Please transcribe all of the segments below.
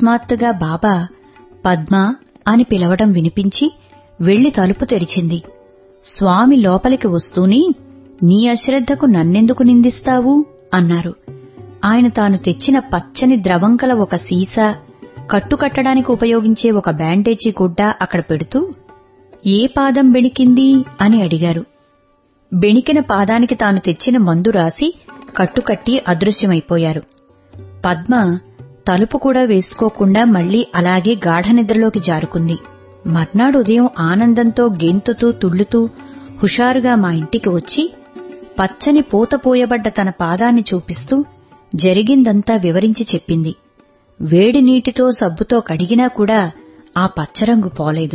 అకస్మాత్తుగా బాబా పద్మ అని పిలవడం వినిపించి వెళ్లి తలుపు తెరిచింది స్వామి లోపలికి వస్తూనే నీ అశ్రద్ధకు నన్నెందుకు నిందిస్తావు అన్నారు ఆయన తాను తెచ్చిన పచ్చని ద్రవం కల ఒక సీసా కట్టుకట్టడానికి ఉపయోగించే ఒక బ్యాండేజీ గుడ్డ అక్కడ పెడుతూ ఏ పాదం బెణికింది అని అడిగారు బెణికిన పాదానికి తాను తెచ్చిన మందు రాసి కట్టుకట్టి అదృశ్యమైపోయారు పద్మ తలుపు కూడా వేసుకోకుండా మళ్లీ అలాగే గాఢ నిద్రలోకి జారుకుంది మర్నాడు ఉదయం ఆనందంతో గెంతుతూ తుళ్ళుతూ హుషారుగా మా ఇంటికి వచ్చి పచ్చని పూతపోయబడ్డ తన పాదాన్ని చూపిస్తూ జరిగిందంతా వివరించి చెప్పింది వేడి నీటితో సబ్బుతో కడిగినా కూడా ఆ పచ్చరంగు పోలేదు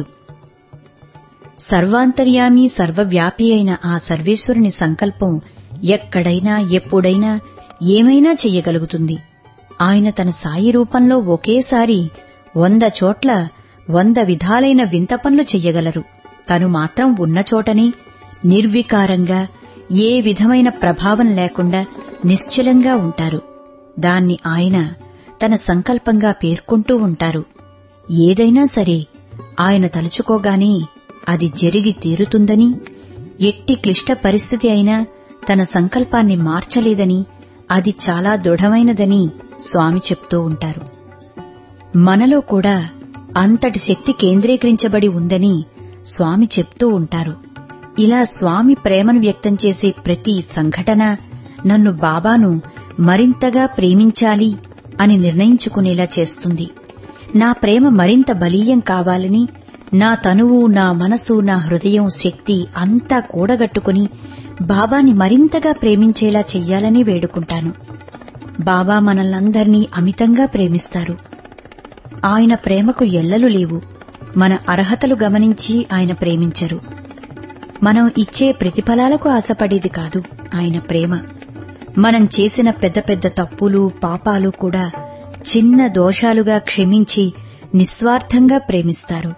సర్వాంతర్యామి సర్వవ్యాపి అయిన ఆ సర్వేశ్వరుని సంకల్పం ఎక్కడైనా ఎప్పుడైనా ఏమైనా చెయ్యగలుగుతుంది ఆయన తన సాయి రూపంలో ఒకేసారి వంద చోట్ల వంద విధాలైన వింత పనులు చెయ్యగలరు తను మాత్రం ఉన్న చోటనే నిర్వికారంగా ఏ విధమైన ప్రభావం లేకుండా నిశ్చలంగా ఉంటారు దాన్ని ఆయన తన సంకల్పంగా పేర్కొంటూ ఉంటారు ఏదైనా సరే ఆయన తలుచుకోగానే అది జరిగి తీరుతుందని ఎట్టి క్లిష్ట పరిస్థితి అయినా తన సంకల్పాన్ని మార్చలేదని అది చాలా దృఢమైనదని స్వామి చెప్తూ ఉంటారు మనలో కూడా అంతటి శక్తి కేంద్రీకరించబడి ఉందని స్వామి చెప్తూ ఉంటారు ఇలా స్వామి ప్రేమను వ్యక్తం చేసే ప్రతి సంఘటన నన్ను బాబాను మరింతగా ప్రేమించాలి అని నిర్ణయించుకునేలా చేస్తుంది నా ప్రేమ మరింత బలీయం కావాలని నా తనువు నా మనసు నా హృదయం శక్తి అంతా కూడగట్టుకుని బాబాని మరింతగా ప్రేమించేలా చెయ్యాలని వేడుకుంటాను బాబా మనల్నందర్నీ అమితంగా ప్రేమిస్తారు ఆయన ప్రేమకు ఎల్లలు లేవు మన అర్హతలు గమనించి ఆయన ప్రేమించరు మనం ఇచ్చే ప్రతిఫలాలకు ఆశపడేది కాదు ఆయన ప్రేమ మనం చేసిన పెద్ద పెద్ద తప్పులు పాపాలు కూడా చిన్న దోషాలుగా క్షమించి నిస్వార్థంగా ప్రేమిస్తారు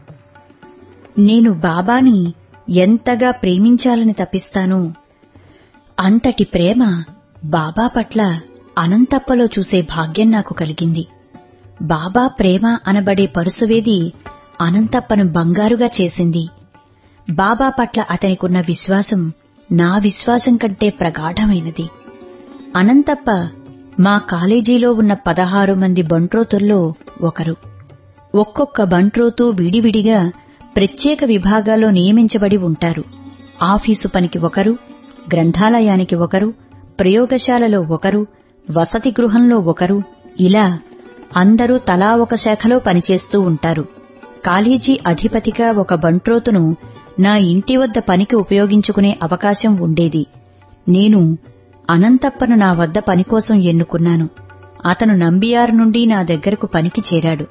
నేను బాబాని ఎంతగా ప్రేమించాలని తప్పిస్తానో అంతటి ప్రేమ బాబా పట్ల అనంతప్పలో చూసే భాగ్యం నాకు కలిగింది బాబా ప్రేమ అనబడే పరుసవేది అనంతప్పను బంగారుగా చేసింది బాబా పట్ల అతనికున్న విశ్వాసం నా విశ్వాసం కంటే ప్రగాఢమైనది అనంతప్ప మా కాలేజీలో ఉన్న పదహారు మంది బంట్రోతుల్లో ఒకరు ఒక్కొక్క బంట్రోతు విడివిడిగా ప్రత్యేక విభాగాల్లో నియమించబడి ఉంటారు ఆఫీసు పనికి ఒకరు గ్రంథాలయానికి ఒకరు ప్రయోగశాలలో ఒకరు వసతి గృహంలో ఒకరు ఇలా అందరూ తలా ఒక శాఖలో పనిచేస్తూ ఉంటారు కాలేజీ అధిపతిగా ఒక బంట్రోతును నా ఇంటి వద్ద పనికి ఉపయోగించుకునే అవకాశం ఉండేది నేను అనంతప్పను నా వద్ద పని కోసం ఎన్నుకున్నాను అతను నంబియార్ నుండి నా దగ్గరకు పనికి చేరాడు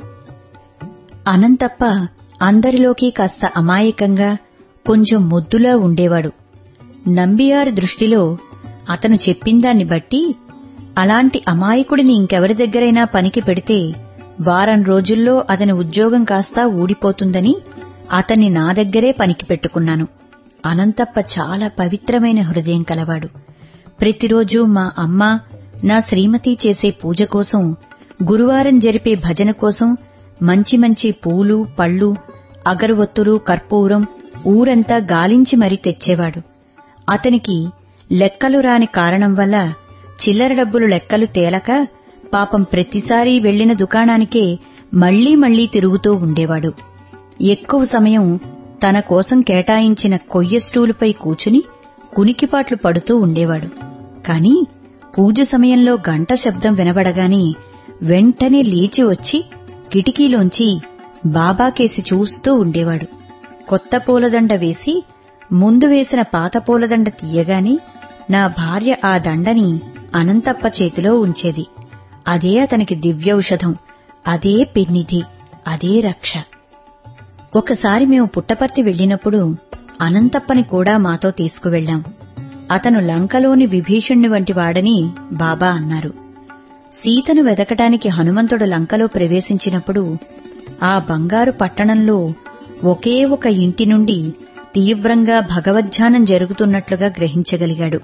అనంతప్ప అందరిలోకి కాస్త అమాయకంగా కొంచెం ముద్దులా ఉండేవాడు నంబియార్ దృష్టిలో అతను చెప్పిందాన్ని బట్టి అలాంటి అమాయకుడిని ఇంకెవరి దగ్గరైనా పనికి పెడితే వారం రోజుల్లో అతని ఉద్యోగం కాస్తా ఊడిపోతుందని అతన్ని నా దగ్గరే పనికి పెట్టుకున్నాను అనంతప్ప చాలా పవిత్రమైన హృదయం కలవాడు ప్రతిరోజు మా అమ్మ నా శ్రీమతి చేసే పూజ కోసం గురువారం జరిపే భజన కోసం మంచి మంచి పూలు పళ్ళు అగరవత్తులు కర్పూరం ఊరంతా గాలించి మరీ తెచ్చేవాడు అతనికి లెక్కలు రాని కారణం వల్ల చిల్లర డబ్బులు లెక్కలు తేలక పాపం ప్రతిసారీ వెళ్లిన దుకాణానికే మళ్లీ మళ్లీ తిరుగుతూ ఉండేవాడు ఎక్కువ సమయం తన కోసం కేటాయించిన కొయ్య స్టూలుపై కూచుని కునికిపాట్లు పడుతూ ఉండేవాడు కాని పూజ సమయంలో గంట శబ్దం వినబడగానే వెంటనే లేచి వచ్చి కిటికీలోంచి బాబాకేసి చూస్తూ ఉండేవాడు కొత్త పూలదండ వేసి ముందు వేసిన పాత పూలదండ తీయగాని నా భార్య ఆ దండని అనంతప్ప చేతిలో ఉంచేది అదే అతనికి దివ్యౌషధం అదే పెన్నిధి అదే రక్ష ఒకసారి మేము పుట్టపర్తి వెళ్లినప్పుడు అనంతప్పని కూడా మాతో తీసుకువెళ్లాం అతను లంకలోని విభీషణ్ణి వంటి వాడని బాబా అన్నారు సీతను వెదకటానికి హనుమంతుడు లంకలో ప్రవేశించినప్పుడు ఆ బంగారు పట్టణంలో ఒకే ఒక ఇంటి నుండి తీవ్రంగా భగవద్ధ్యానం జరుగుతున్నట్లుగా గ్రహించగలిగాడు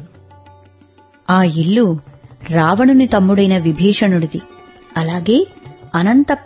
ఆ ఇల్లు రావణుని తమ్ముడైన విభీషణుడిది అలాగే అనంత